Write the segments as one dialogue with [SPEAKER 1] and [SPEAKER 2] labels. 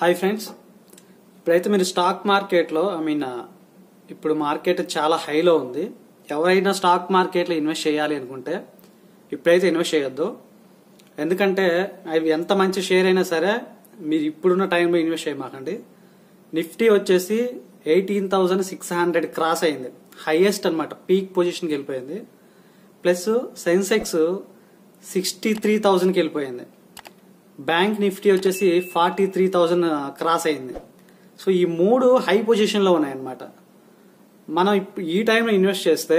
[SPEAKER 1] hi friends ఇప్పుడైతే మీరు stock మార్కెట్లో ఐ మీన్ ఇప్పుడు మార్కెట్ చాలా హైలో ఉంది ఎవరైనా స్టాక్ మార్కెట్లో ఇన్వెస్ట్ చేయాలి అనుకుంటే ఇప్పుడైతే ఇన్వెస్ట్ చేయొద్దు ఎందుకంటే అవి ఎంత మంచి షేర్ అయినా సరే మీరు ఇప్పుడున్న టైంలో ఇన్వెస్ట్ చేయమాకండి నిఫ్టీ వచ్చేసి eighteen thousand six hundred cross అయింది హైయెస్ట్ అనమాట పీక్ పొజిషన్కి వెళ్ళిపోయింది ప్లస్ సెన్సెక్స్ సిక్స్టీ త్రీ థౌజండ్కి వెళ్ళిపోయింది బ్యాంక్ నిఫ్టీ వచ్చేసి ఫార్టీ త్రీ థౌజండ్ క్రాస్ అయింది సో ఈ మూడు హై పొజిషన్లో ఉన్నాయన్నమాట మనం ఇప్- ఈ టైంలో ఇన్వెస్ట్ చేస్తే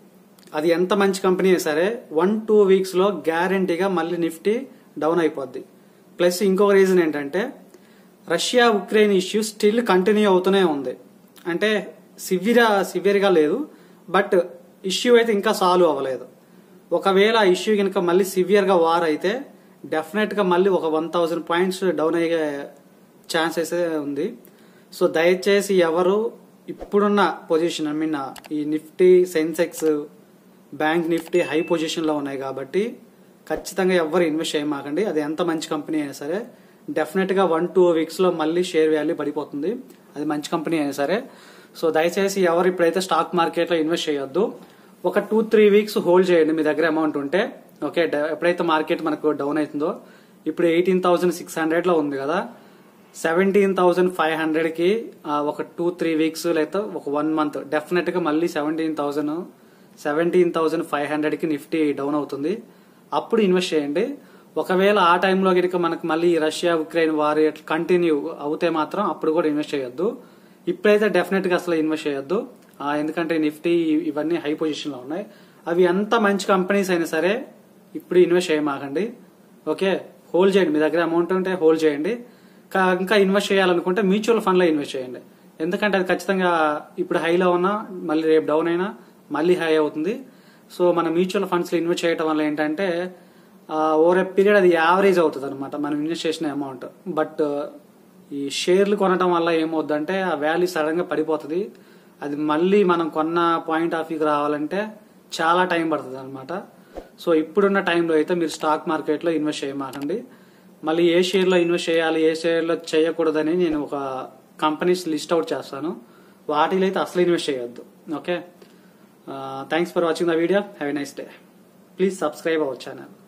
[SPEAKER 1] అది ఎంత మంచి కంపెనీ అయినా సరే వన్ టూ వీక్స్లో గ్యారంటీగా మళ్ళీ నిఫ్టీ డౌన్ అయిపోద్ది ప్లస్ ఇంకొక రీజన్ ఏంటంటే Russia Ukraine issue still continue అవుతూనే ఉంది అంటే సివియర్ సివియర్గా లేదు బట్ ఇష్యూ అయితే ఇంకా సాల్వ్ అవ్వలేదు ఒకవేళ ఆ ఇష్యూ కనుక మళ్ళీ సివియర్గా వార్ అయితే డెఫినెట్గా మళ్ళీ ఒక వన్ థౌజండ్ పాయింట్స్ డౌన్ అయ్యే ఛాన్సెస్ ఉంది సో దయచేసి ఎవరు ఇప్పుడున్న పొజిషన్ ఐ మీన్ ఈ Nifty Sensex bank Nifty high పొజిషన్లో ఉన్నాయి కాబట్టి ఖచ్చితంగా ఎవరు ఇన్వెస్ట్ చేయమాకండి అది ఎంత మంచి కంపెనీ అయినా సరే డెఫినెట్గా వన్ టూ వీక్స్లో మళ్ళీ షేర్ వాల్యూ పడిపోతుంది అది మంచి కంపెనీ అయినా సరే సో దయచేసి ఎవరు ఇప్పుడైతే స్టాక్ మార్కెట్లో ఇన్వెస్ట్ చేయొద్దు ఒక టూ త్రీ వీక్స్ హోల్డ్ చేయండి మీ దగ్గర అమౌంట్ ఉంటే ఓకే డ- ఎప్పుడైతే మార్కెట్ మనకు డౌన్ అవుతుందో ఇప్పుడు ఎయిటీన్ థౌసండ్ సిక్స్ హండ్రెడ్లో ఉంది కదా సెవెంటీన్ థౌసండ్ ఫైవ్ హండ్రెడ్కి ఒక టూ త్రీ వీక్స్ లేదా ఒక వన్ మంత్ డెఫినెట్గా మళ్ళీ seventeen thousand seventeen thousand five హండ్రెడ్కి నిఫ్టీ డౌన్ అవుతుంది అప్పుడు ఇన్వెస్ట్ చేయండి ఒకవేళ ఆ టైంలో కనుక మనకు మళ్ళీ ఈ రష్యా ఉక్రెయిన్ వార్ కంటిన్యూ అవుతే మాత్రం అప్పుడు కూడా ఇన్వెస్ట్ చేయొద్దు ఇప్పుడైతే డెఫినెట్గా అసలు ఇన్వెస్ట్ చేయొద్దు ఆ, ఎందుకంటే నిఫ్టీ ఇవన్నీ హై పొజిషన్లో ఉన్నాయి అవి ఎంత మంచి కంపెనీస్ అయినా సరే ఇప్పుడు ఇన్వెస్ట్ చేయమాకండి ఓకే హోల్డ్ చేయండి మీ దగ్గర అమౌంట్ ఉంటే హోల్డ్ చేయండి కా- ఇంకా ఇన్వెస్ట్ చేయాలనుకుంటే మ్యూచువల్ ఫండ్లో ఇన్వెస్ట్ చేయండి ఎందుకంటే అది ఖచ్చితంగా ఇప్పుడు హైలో ఉన్నా మళ్ళీ రేపు డౌన్ అయినా మళ్ళీ హై అవుతుంది సో మన మ్యూచువల్ ఫండ్స్లో ఇన్వెస్ట్ చేయడం వల్ల ఏంటంటే ఓవర్ ఏ పీరియడ్ అది యావరేజ్ అవుతుంది అనమాట మనం ఇన్వెస్ట్ చేసిన అమౌంట్ బట్ ఈ షేర్లు కొనడం వల్ల ఏమవుద్దంటే ఆ వాల్యూ సడన్ గా పడిపోతుంది అది మళ్ళీ మనం కొన్న పాయింట్ ఆఫ్ వ్యూకి రావాలంటే చాలా టైం పడుతుంది అనమాట సో ఇప్పుడున్న టైంలో అయితే మీరు స్టాక్ మార్కెట్లో ఇన్వెస్ట్ చేయమాకండి మళ్ళీ ఏ షేర్లో ఇన్వెస్ట్ చేయాలి ఏ షేర్లో చేయకూడదని నేను ఒక కంపెనీస్ లిస్ట్ అవుట్ చేస్తాను వాటిలో అయితే అసలు ఇన్వెస్ట్ చేయొద్దు okay thanks for watching the video have a nice day please subscribe our channel